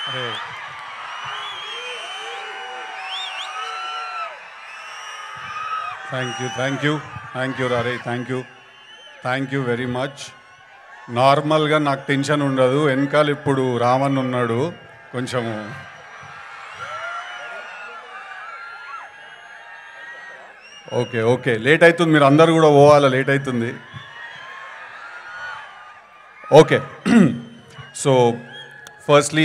అరే thank you thank you thank you రారే thank you thank you very much నార్మల్గా నాకు టెన్షన్ ఉండదు వెనకాల ఇప్పుడు రామన్ ఉన్నాడు కొంచెము ఓకే ఓకే లేట్ అవుతుంది మీరు అందరు కూడా పోవాలా లేట్ అవుతుంది okay so firstly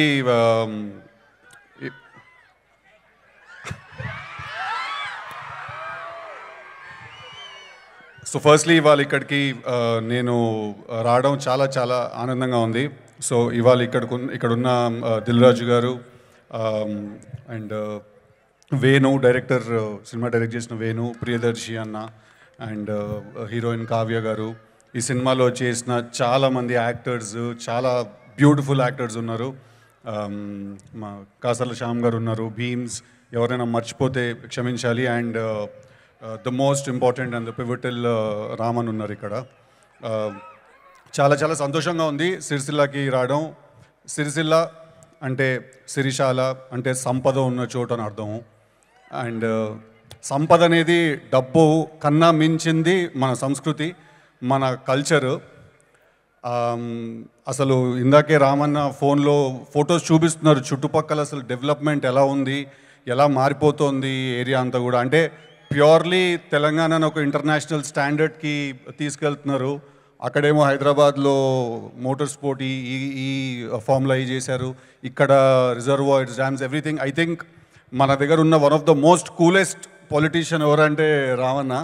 so firstly ఇవాళ ఇక్కడికి ఆ, నేను రావడం చాలా చాలా ఆనందంగా ఉంది సో ఇవాళ ఇక్కడికి ఇక్కడున్న ఆ, Dil Raju garu and Venu director cinema direct చేసిన వేణు ప్రియదర్శి అన్న అండ్ హీరోయిన్ కావ్య గారు ఈ సినిమాలో చేసిన చాలామంది యాక్టర్స్ చాలా బ్యూటిఫుల్ యాక్టర్స్ ఉన్నారు Um, మా కాసర్ల శ్యామ్ గారు ఉన్నారు భీమ్స్ ఎవరైనా మర్చిపోతే క్షమించాలి and the most important and the pivotal Raman ఉన్నారు ఇక్కడ Uh, చాలా చాలా సంతోషంగా ఉంది సిరిసిల్లకి రావడం సిరిసిల్ల అంటే సిరిశాల అంటే సంపద ఉన్న చోటు అని అర్థం అండ్ సంపద అనేది డబ్బు కన్నా మించింది మన సంస్కృతి మన కల్చరు ఆమ్, అసలు ఇందాకే రామన్న ఫోన్లో ఫొటోస్ చూపిస్తున్నారు చుట్టుపక్కల అసలు డెవలప్మెంట్ ఎలా ఉంది ఎలా మారిపోతుంది ఏరియా అంతా కూడా అంటే ప్యూర్లీ తెలంగాణను ఒక ఇంటర్నేషనల్ స్టాండర్డ్కి తీసుకెళ్తున్నారు అక్కడేమో హైదరాబాద్లో మోటార్ స్పోర్ట్ ఈ ఈ- ఈ ఫామ్లో అయి చేశారు ఇక్కడ reservoirs dams everything I think మన దగ్గర ఉన్న one of the most coolest politician ఎవరంటే రామన్న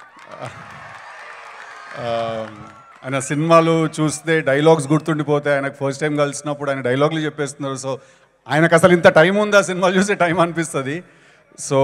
ఆ, ఆయన సినిమాలు చూస్తే డైలాగ్స్ గుర్తుండిపోతాయి ఆయనకు ఫస్ట్ టైం కలిసినప్పుడు ఆయన డైలాగులు చెప్పేస్తున్నారు సో ఆయనకు అసలు ఇంత టైం ఉందా సినిమాలు చూస్తే టైం అనిపిస్తుంది సో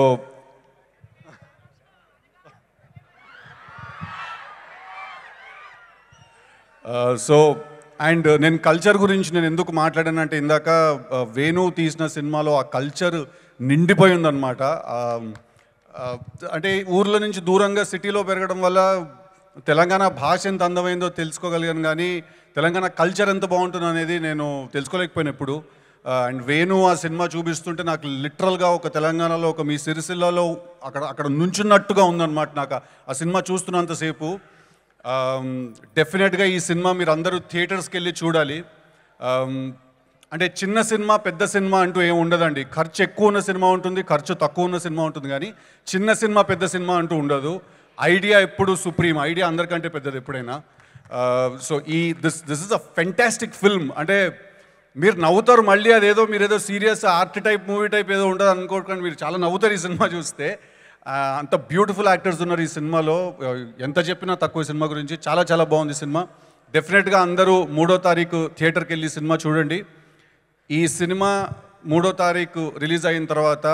సో అండ్ నేను కల్చర్ గురించి నేను ఎందుకు మాట్లాడానంటే ఇందాక ఆ, వేణు తీసిన సినిమాలో ఆ కల్చర్ నిండిపోయి ఉందన్నమాట ఆ, ఆ, అంటే ఊర్ల నుంచి దూరంగా సిటీలో పెరగడం వల్ల తెలంగాణ భాష ఎంత అందమైందో తెలుసుకోగలిగాను కానీ తెలంగాణ కల్చర్ ఎంత బాగుంటుందో అనేది నేను తెలుసుకోలేకపోయాను ఎప్పుడు అండ్ వేణు ఆ సినిమా చూపిస్తుంటే నాకు లిటరల్గా ఒక తెలంగాణలో ఒక మీ సిరిసిల్లలో అక్కడ అక్కడ నుంచున్నట్టుగా ఉందన్నమాట నాకు ఆ- ఆ సినిమా చూస్తున్నంతసేపు డెఫినెట్గా ఈ సినిమా మీరు అందరూ థియేటర్స్కి వెళ్ళి చూడాలి Um, అంటే చిన్న సినిమా పెద్ద సినిమా అంటూ ఏమి ఉండదండి ఖర్చు ఎక్కువ ఉన్న సినిమా ఉంటుంది ఖర్చు తక్కువ ఉన్న సినిమా ఉంటుంది కానీ చిన్న సినిమా పెద్ద సినిమా అంటూ ఉండదు ఐడియా ఎప్పుడు సుప్రీం ఐడియా అందరికంటే పెద్దది ఎప్పుడైనా సో ఈ this this is a fantastic film అంటే మీరు నవ్వుతారు మళ్ళీ అదేదో మీరు ఏదో serious art type movie type ఏదో ఉంటుంది అనుకోకండి మీరు చాలా నవ్వుతారు ఈ సినిమా చూస్తే ఆ, అంత బ్యూటిఫుల్ యాక్టర్స్ ఉన్నారు ఈ సినిమాలో ఆ, ఎంత చెప్పినా తక్కువ ఈ సినిమా గురించి చాలా చాలా బాగుంది ఈ సినిమా డెఫినెట్గా అందరూ మూడో తారీఖు థియేటర్కి వెళ్ళి ఈ సినిమా చూడండి ఈ సినిమా మూడో తారీఖు రిలీజ్ అయిన తర్వాత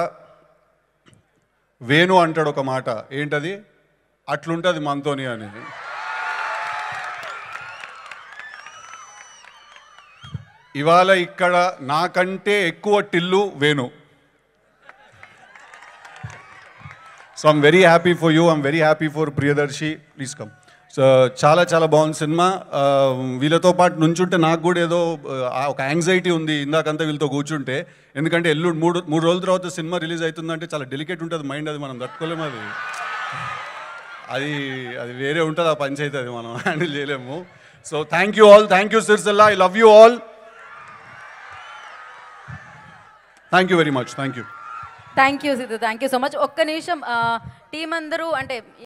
వేణు అంటాడు ఒక మాట ఏంటది అట్లుంటుంది మనతోని అని ఇవాళ ఇక్కడ నాకంటే ఎక్కువ Tillu Venu so I'm very happy for you I'm very happy for Priyadarshi please come so చాలా చాలా బాగుంది సినిమా ఆ, వీళ్ళతో పాటు నుంచుంటే నాకు కూడా ఏదో ఆ, ఒక యాంగ్జైటీ ఉంది ఇందాకంతా వీళ్ళతో కూర్చుంటే ఎందుకంటే ఎల్లుండి మూడు మూడు రోజుల తర్వాత సినిమా రిలీజ్ అవుతుందంటే చాలా డెలికేట్ ఉంటుంది మైండ్ అది మనం తట్టుకోలేము అది అది అది వేరే ఉంటుంది ఆ పంచాయతీ అది మనం హ్యాండిల్ చేయలేము so thank you all thank you Sircilla I love you all thank you very much thank you thank you Siddhu thank you so much ఒక్క నిమిషం టీం అందరూ అంటే